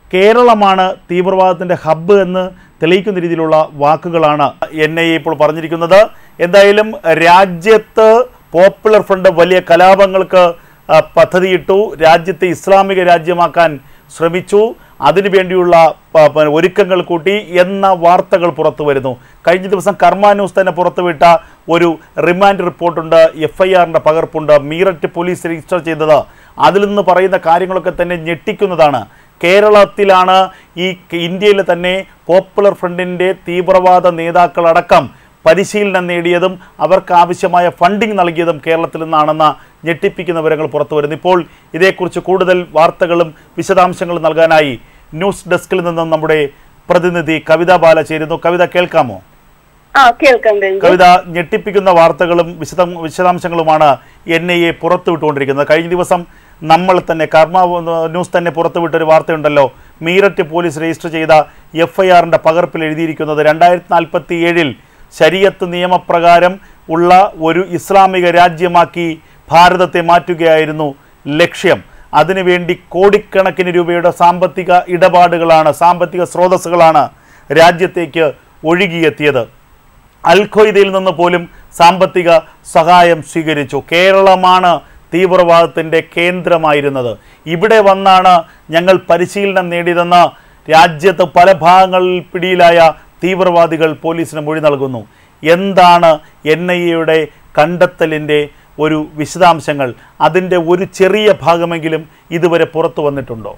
കേരളമാണ് തീവ്രവാദത്തിൻ്റെ ഹബ്ബ് എന്ന് തെളിയിക്കുന്ന രീതിയിലുള്ള വാക്കുകളാണ് എൻ ഐ എ ഇപ്പോൾ പറഞ്ഞിരിക്കുന്നത് എന്തായാലും രാജ്യത്ത് പോപ്പുലർ ഫ്രണ്ട് വലിയ കലാപങ്ങൾക്ക് ആ, പദ്ധതിയിട്ടു രാജ്യത്തെ ഇസ്ലാമിക രാജ്യമാക്കാൻ ശ്രമിച്ചു അതിനുവേണ്ടിയുള്ള പ- പ- ഒരുക്കങ്ങൾ കൂട്ടി എന്ന വാർത്തകൾ പുറത്തു വരുന്നു കഴിഞ്ഞ ദിവസം കർമ്മ ന്യൂസ് തന്നെ പുറത്തുവിട്ട ഒരു റിമാൻഡ് റിപ്പോർട്ടുണ്ട് എഫ് ഐ ആറിൻ്റെ പകർപ്പുണ്ട് മീററ്റ് പോലീസ് രജിസ്റ്റർ ചെയ്തത് അതിൽ നിന്ന് പറയുന്ന കാര്യങ്ങളൊക്കെ തന്നെ ഞെട്ടിക്കുന്നതാണ് കേരളത്തിലാണ് ഈ ക- ഇന്ത്യയിലെ തന്നെ പോപ്പുലർ ഫ്രണ്ടിൻ്റെ തീവ്രവാദ നേതാക്കളടക്കം പരിശീലനം നേടിയതും അവർക്ക് ആവശ്യമായ ഫണ്ടിംഗ് നൽകിയതും കേരളത്തിൽ നിന്നാണെന്ന ഞെട്ടിപ്പിക്കുന്ന വിവരങ്ങൾ പുറത്തു വരുന്നു ഇപ്പോൾ ഇതേക്കുറിച്ച് കൂടുതൽ വാർത്തകളും വിശദാംശങ്ങളും നൽകാനായി ന്യൂസ് ഡെസ്കിൽ നിന്നും നമ്മുടെ പ്രതിനിധി കവിത ബാല ചേരുന്നു കവിത കേൾക്കാമോ ആ കേൾക്കാം രഞ്ജു കവിത ഞെട്ടിപ്പിക്കുന്ന വാർത്തകളും വിശദ വിശദാംശങ്ങളുമാണ് എൻ ഐ എ പുറത്തുവിട്ടുകൊണ്ടിരിക്കുന്നത് കഴിഞ്ഞ ദിവസം നമ്മൾ തന്നെ കർമ്മ ന്യൂസ് തന്നെ പുറത്തുവിട്ടൊരു വാർത്തയുണ്ടല്ലോ മീററ്റ് പോലീസ് രജിസ്റ്റർ ചെയ്ത എഫ് ഐ ആറിൻ്റെ പകർപ്പിൽ എഴുതിയിരിക്കുന്നത് രണ്ടായിരത്തി നാൽപ്പത്തി ഏഴിൽ ശരീഅത്ത് നിയമപ്രകാരം ഉള്ള ഒരു ഇസ്ലാമിക രാജ്യമാക്കി ഭാരതത്തെ മാറ്റുകയായിരുന്നു ലക്ഷ്യം അതിനുവേണ്ടി കോടിക്കണക്കിന് രൂപയുടെ സാമ്പത്തിക ഇടപാടുകളാണ് സാമ്പത്തിക സ്രോതസ്സുകളാണ് രാജ്യത്തേക്ക് ഒഴുകിയെത്തിയത് അൽ ഖ്വയ്ദയിൽ നിന്ന് പോലും സാമ്പത്തിക സഹായം സ്വീകരിച്ചു കേരളമാണ് തീവ്രവാദത്തിൻ്റെ കേന്ദ്രമായിരുന്നത് ഇവിടെ വന്നാണ് ഞങ്ങൾ പരിശീലനം നേടിയതെന്ന് രാജ്യത്ത് പല ഭാഗങ്ങളിൽ പിടിയിലായ തീവ്രവാദികൾ പോലീസിന് മൊഴി നൽകുന്നു എന്താണ് എൻ ഐ എയുടെ കണ്ടെത്തലിൻ്റെ ഒരു വിശദാംശങ്ങൾ അതിൻ്റെ ഒരു ചെറിയ ഭാഗമെങ്കിലും ഇതുവരെ പുറത്തു വന്നിട്ടുണ്ടോ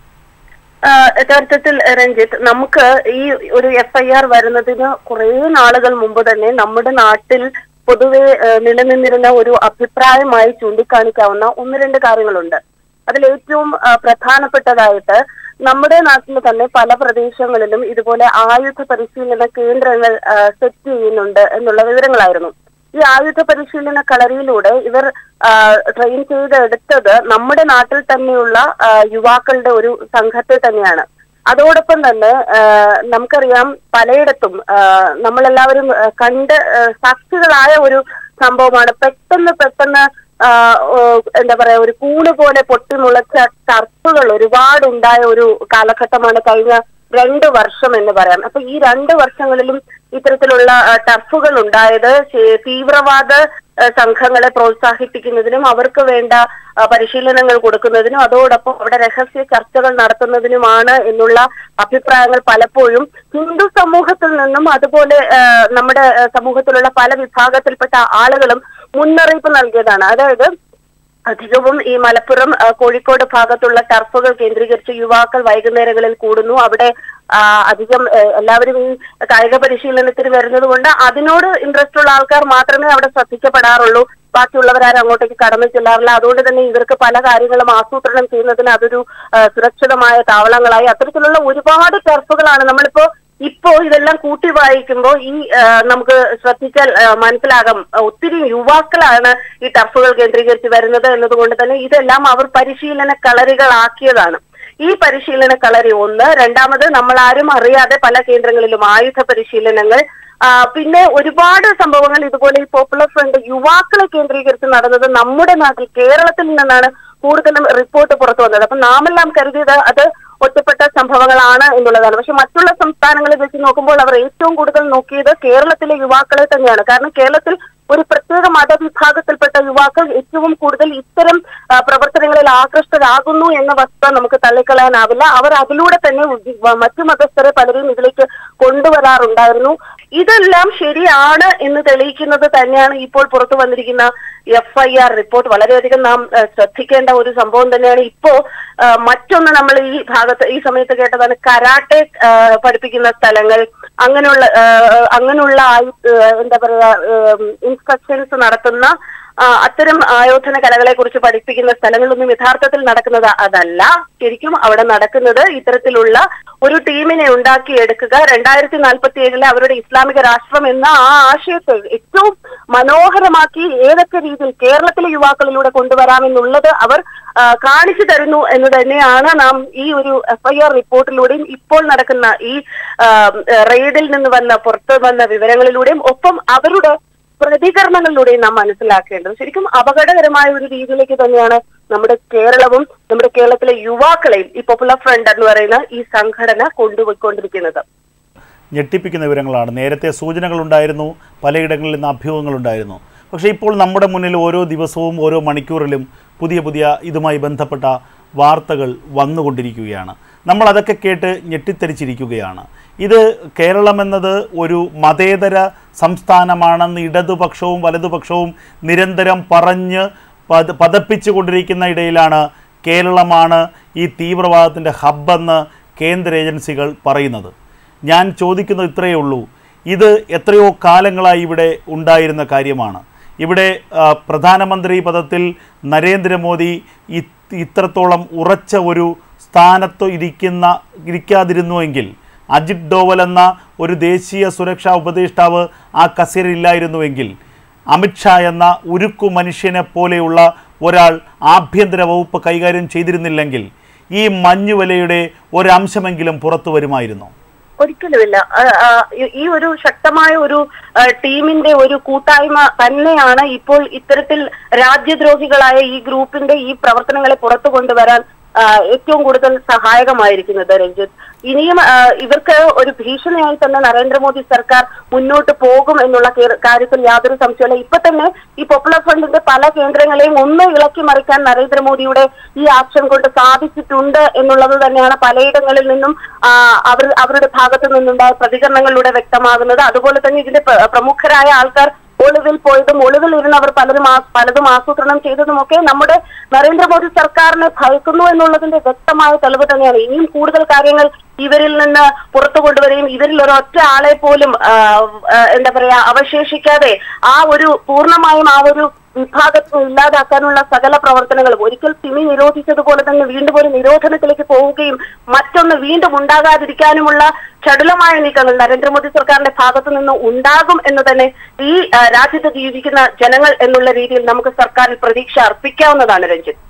ആ, യഥാർത്ഥത്തിൽ രഞ്ജിത്ത് നമുക്ക് ഈ ഒരു എഫ് ഐ ആർ വരുന്നതിന് കുറെ നാളുകൾ മുമ്പ് തന്നെ നമ്മുടെ നാട്ടിൽ പൊതുവെ ആ, നിലനിന്നിരുന്ന ഒരു അഭിപ്രായമായി ചൂണ്ടിക്കാണിക്കാവുന്ന ഒന്ന് രണ്ട് കാര്യങ്ങളുണ്ട് അതിൽ ഏറ്റവും ആ, പ്രധാനപ്പെട്ടതായിട്ട് നമ്മുടെ നാട്ടിൽ തന്നെ പല പ്രദേശങ്ങളിലും ഇതുപോലെ ആയുധ പരിശീലന കേന്ദ്രങ്ങൾ ആ, സെറ്റ് ചെയ്യുന്നുണ്ട് എന്നുള്ള വിവരങ്ങളായിരുന്നു ഈ ആയുധ പരിശീലന കളരിയിലൂടെ ഇവർ ആ, ട്രെയിൻ ചെയ്തെടുത്തത് നമ്മുടെ നാട്ടിൽ തന്നെയുള്ള ആ, യുവാക്കളുടെ ഒരു സംഘത്തെ തന്നെയാണ് അതോടൊപ്പം തന്നെ ആ, നമുക്കറിയാം പലയിടത്തും ആ, നമ്മളെല്ലാവരും ആ, കണ്ട് ആ, സാക്ഷികളായ ഒരു സംഭവമാണ് പെട്ടെന്ന് പെട്ടെന്ന് ആ, ഓ, എന്താ പറയാ ഒരു കൂണ് പോലെ പൊട്ടിമുളച്ച ടർഫുകൾ ഒരുപാട് ഉണ്ടായ ഒരു കാലഘട്ടമാണ് കഴിഞ്ഞ രണ്ട് വർഷം എന്ന് പറയാം അപ്പൊ ഈ രണ്ട് വർഷങ്ങളിലും ഇത്തരത്തിലുള്ള ആ, ടർഫുകൾ ഉണ്ടായത് ശേ- തീവ്രവാദ ആ, സംഘങ്ങളെ പ്രോത്സാഹിപ്പിക്കുന്നതിനും അവർക്ക് വേണ്ട ആ, പരിശീലനങ്ങൾ കൊടുക്കുന്നതിനും അതോടൊപ്പം അവിടെ രഹസ്യ ചർച്ചകൾ നടത്തുന്നതിനുമാണ് എന്നുള്ള അഭിപ്രായങ്ങൾ പലപ്പോഴും ഹിന്ദു സമൂഹത്തിൽ നിന്നും അതുപോലെ ആ, നമ്മുടെ ആ, സമൂഹത്തിലുള്ള പല വിഭാഗത്തിൽപ്പെട്ട ആളുകളും മുന്നറിയിപ്പ് നൽകിയതാണ് അതായത് അധികവും ഈ മലപ്പുറം ആ, കോഴിക്കോട് ഭാഗത്തുള്ള ടർഫുകൾ കേന്ദ്രീകരിച്ച് യുവാക്കൾ വൈകുന്നേരങ്ങളിൽ കൂടുന്നു അവിടെ ആ, അധികം ആ, എല്ലാവരും ഈ കായിക പരിശീലനത്തിന് വരുന്നത് കൊണ്ട് അതിനോട് ഇൻട്രസ്റ്റ് ഉള്ള ആൾക്കാർ മാത്രമേ അവിടെ ശ്രദ്ധിക്കപ്പെടാറുള്ളൂ ബാക്കിയുള്ളവരാരും അങ്ങോട്ടേക്ക് കടന്നു ചെല്ലാറില്ല അതുകൊണ്ട് തന്നെ ഇവർക്ക് പല കാര്യങ്ങളും ആസൂത്രണം ചെയ്യുന്നതിന് അതൊരു ആ, സുരക്ഷിതമായ താവളങ്ങളായി അത്തരത്തിലുള്ള ഒരുപാട് ടർഫുകളാണ് നമ്മളിപ്പോ ഇപ്പോ ഇതെല്ലാം കൂട്ടി വായിക്കുമ്പോൾ ഈ ആ, നമുക്ക് ശ്രദ്ധിച്ചാൽ ആ, മനസ്സിലാകാം ആ, ഒത്തിരി യുവാക്കളാണ് ഈ ടർഫുകൾ കേന്ദ്രീകരിച്ച് വരുന്നത് എന്നതുകൊണ്ട് തന്നെ ഇതെല്ലാം അവർ പരിശീലന കളരികളാക്കിയതാണ് ഈ പരിശീലന കളരി ഒന്ന് രണ്ടാമത് നമ്മൾ ആരും അറിയാതെ പല കേന്ദ്രങ്ങളിലും ആയുധ പരിശീലനങ്ങൾ ആ, പിന്നെ ഒരുപാട് സംഭവങ്ങൾ ഇതുപോലെ ഈ പോപ്പുലർ ഫ്രണ്ട് യുവാക്കളെ കേന്ദ്രീകരിച്ച് നടന്നത് നമ്മുടെ നാട്ടിൽ കേരളത്തിൽ നിന്നാണ് കൂടുതലും റിപ്പോർട്ട് പുറത്തു വന്നത് അപ്പൊ നാമെല്ലാം കരുതിയത് അത് ഒറ്റപ്പെട്ട സംഭവങ്ങളാണ് എന്നുള്ളതാണ് പക്ഷെ മറ്റുള്ള സംസ്ഥാനങ്ങളിൽ വെച്ച് നോക്കുമ്പോൾ അവർ ഏറ്റവും കൂടുതൽ നോക്കിയത് കേരളത്തിലെ യുവാക്കളെ തന്നെയാണ് കാരണം കേരളത്തിൽ ഒരു പ്രത്യേക മതവിഭാഗത്തിൽപ്പെട്ട യുവാക്കൾ ഏറ്റവും കൂടുതൽ ഇത്തരം ആ, പ്രവർത്തനങ്ങളിൽ ആകൃഷ്ടരാകുന്നു എന്ന വസ്തുത നമുക്ക് തള്ളിക്കളയാനാവില്ല അവർ അതിലൂടെ തന്നെ ഉ- മറ്റു മതസ്ഥരെ പലരെയും ഇതിലേക്ക് കൊണ്ടുവരാറുണ്ടായിരുന്നു ഇതെല്ലാം ശരിയാണ് എന്ന് തെളിയിക്കുന്നത് തന്നെയാണ് ഇപ്പോൾ പുറത്തു വന്നിരിക്കുന്ന എഫ് ഐ ആർ റിപ്പോർട്ട് വളരെയധികം നാം ആ, ശ്രദ്ധിക്കേണ്ട ഒരു സംഭവം തന്നെയാണ് ഇപ്പോ ആ, മറ്റൊന്ന് നമ്മൾ ഈ ഭാഗത്ത് ഈ സമയത്ത് കേട്ടതാണ് കരാട്ടെ ആ, പഠിപ്പിക്കുന്ന സ്ഥലങ്ങൾ അങ്ങനെയുള്ള ആ, അങ്ങനെയുള്ള ആയു- ആ, എന്താ പറയാ ഇൻസ്ട്രക്ഷൻസ് നടത്തുന്ന ആ, അത്തരം ആയോധന കലകളെ കുറിച്ച് പഠിപ്പിക്കുന്ന സ്ഥലങ്ങളിലൊന്നും യഥാർത്ഥത്തിൽ നടക്കുന്നത് അതല്ല ശരിക്കും അവിടെ നടക്കുന്നത് ഇത്തരത്തിലുള്ള ഒരു ടീമിനെ ഉണ്ടാക്കിയെടുക്കുക രണ്ടായിരത്തി നാൽപ്പത്തി ഏഴിലെ അവരുടെ ഇസ്ലാമിക രാഷ്ട്രം എന്ന ആ ആശയത്തെ ഏറ്റവും മനോഹരമാക്കി ഏതൊക്കെ രീതിയിൽ കേരളത്തിലെ യുവാക്കളിലൂടെ കൊണ്ടുവരാമെന്നുള്ളത് അവർ ആ, കാണിച്ചു തരുന്നു എന്ന് തന്നെയാണ് നാം ഈ ഒരു എഫ്ഐആർ റിപ്പോർട്ടിലൂടെയും ഇപ്പോൾ നടക്കുന്ന ഈ ആ, റെയ്ഡിൽ നിന്ന് വന്ന പുറത്തു വന്ന വിവരങ്ങളിലൂടെയും ഒപ്പം അവരുടെ പ്രതികരണങ്ങളിലൂടെയും നാം മനസ്സിലാക്കേണ്ടത് ശരിക്കും അപകടകരമായ ഒരു രീതിയിലേക്ക് തന്നെയാണ് നമ്മുടെ കേരളവും നമ്മുടെ കേരളത്തിലെ യുവാക്കളെയും ഈ പോപ്പുലർ ഫ്രണ്ട് എന്ന് പറയുന്ന ഈ സംഘടന കൊണ്ടുപോയിക്കൊണ്ടിരിക്കുന്നത് ഞെട്ടിപ്പിക്കുന്ന വിവരങ്ങളാണ് നേരത്തെ സൂചനകളുണ്ടായിരുന്നു പലയിടങ്ങളിൽ നിന്ന് അഭ്യൂഹങ്ങളുണ്ടായിരുന്നു പക്ഷേ ഇപ്പോൾ നമ്മുടെ മുന്നിൽ ഓരോ ദിവസവും ഓരോ മണിക്കൂറിലും പുതിയ പുതിയ ഇതുമായി ബന്ധപ്പെട്ട വാർത്തകൾ വന്നുകൊണ്ടിരിക്കുകയാണ് നമ്മൾ അതൊക്കെ കേട്ട് ഞെട്ടിത്തെരിച്ചിരിക്കുകയാണ് ഇത് കേരളം എന്നത് ഒരു മതേതര സംസ്ഥാനമാണെന്ന് ഇടതുപക്ഷവും വലതുപക്ഷവും നിരന്തരം പറഞ്ഞ് പത പതപ്പിച്ചു കൊണ്ടിരിക്കുന്ന ഇടയിലാണ് കേരളമാണ് ഈ തീവ്രവാദത്തിൻ്റെ ഹബ്ബെന്ന് കേന്ദ്ര ഏജൻസികൾ പറയുന്നത് ഞാൻ ചോദിക്കുന്നത് ഇത്രയേ ഉള്ളൂ ഇത് എത്രയോ കാലങ്ങളായി ഇവിടെ ഉണ്ടായിരുന്ന കാര്യമാണ് ഇവിടെ ആ, പ്രധാനമന്ത്രി പദത്തിൽ നരേന്ദ്രമോദി ഇ- ഇത്രത്തോളം ഉറച്ച ഒരു സ്ഥാനത്ത് ഇരിക്കുന്ന ഇരിക്കാതിരുന്നുവെങ്കിൽ അജിത് ഡോവൽ എന്ന ഒരു ദേശീയ സുരക്ഷാ ഉപദേഷ്ടാവ് ആ കസേരയില്ലായിരുന്നുവെങ്കിൽ അമിത്ഷാ എന്ന ഉരുക്കു മനുഷ്യനെ പോലെയുള്ള ഒരാൾ ആഭ്യന്തര വകുപ്പ് കൈകാര്യം ചെയ്തിരുന്നില്ലെങ്കിൽ ഈ മഞ്ഞുവലയുടെ ഒരംശമെങ്കിലും പുറത്തു വരുമായിരുന്നു ഒരിക്കലുമില്ല ആ, ആ, ഈ- ഈ ഒരു ശക്തമായ ഒരു ആ, ടീമിന്റെ ഒരു കൂട്ടായ്മ തന്നെയാണ് ഇപ്പോൾ ഇത്തരത്തിൽ രാജ്യദ്രോഹികളായ ഈ ഗ്രൂപ്പിന്റെ ഈ പ്രവർത്തനങ്ങളെ പുറത്തു കൊണ്ടുവരാൻ ആ, ഏറ്റവും കൂടുതൽ സഹായകമായിരിക്കുന്നത് രഞ്ജിത്ത് ഇനിയും ആ, ഇവർക്ക് ഒരു ഭീഷണിയായി തന്നെ നരേന്ദ്രമോദി സർക്കാർ മുന്നോട്ട് പോകും എന്നുള്ള കേ- കാര്യത്തിൽ യാതൊരു സംശയമില്ല ഇപ്പൊ തന്നെ ഈ പോപ്പുലർ ഫ്രണ്ടിന്റെ പല കേന്ദ്രങ്ങളെയും ഒന്ന് ഇളക്കി മറിക്കാൻ നരേന്ദ്രമോദിയുടെ ഈ ആക്ഷൻ കൊണ്ട് സാധിച്ചിട്ടുണ്ട് എന്നുള്ളത് തന്നെയാണ് പലയിടങ്ങളിൽ നിന്നും ആ, അവർ അവരുടെ ഭാഗത്തു നിന്നുണ്ടായ പ്രതികരണങ്ങളിലൂടെ വ്യക്തമാകുന്നത് അതുപോലെ തന്നെ ഇതിന്റെ പ്ര- പ്രമുഖരായ ആൾക്കാർ ഒളിവിൽ പോയതും ഒളിവിൽ ഇരുന്നവർ പലരും ആ- പലതും ആസൂത്രണം ചെയ്തതുമൊക്കെ നമ്മുടെ നരേന്ദ്രമോദി സർക്കാരിനെ ഭയക്കുന്നു എന്നുള്ളതിന്റെ വ്യക്തമായ തെളിവ് തന്നെയാണ് ഇനിയും കൂടുതൽ കാര്യങ്ങൾ ഇവരിൽ നിന്ന് പുറത്തു കൊണ്ടുവരികയും ഇവരിൽ ഒരൊറ്റ ആളെ പോലും ആ, ആ, എന്താ പറയാ അവശേഷിക്കാതെ ആ ഒരു പൂർണ്ണമായും ആ ഒരു വിഭാഗത്തെ ഇല്ലാതാക്കാനുള്ള സകല പ്രവർത്തനങ്ങളും ഒരിക്കൽ സിമി നിരോധിച്ചതുപോലെ തന്നെ വീണ്ടും ഒരു നിരോധനത്തിലേക്ക് പോവുകയും മറ്റൊന്ന് വീണ്ടും ഉണ്ടാകാതിരിക്കാനുമുള്ള ചടുലമായ നീക്കങ്ങൾ നരേന്ദ്രമോദി സർക്കാരിന്റെ ഭാഗത്തു നിന്ന് ഉണ്ടാകും എന്ന് തന്നെ ഈ ആ, രാജ്യത്ത് ജീവിക്കുന്ന ജനങ്ങൾ എന്നുള്ള രീതിയിൽ നമുക്ക് സർക്കാരിൽ പ്രതീക്ഷ അർപ്പിക്കാവുന്നതാണ് രഞ്ജിത്ത്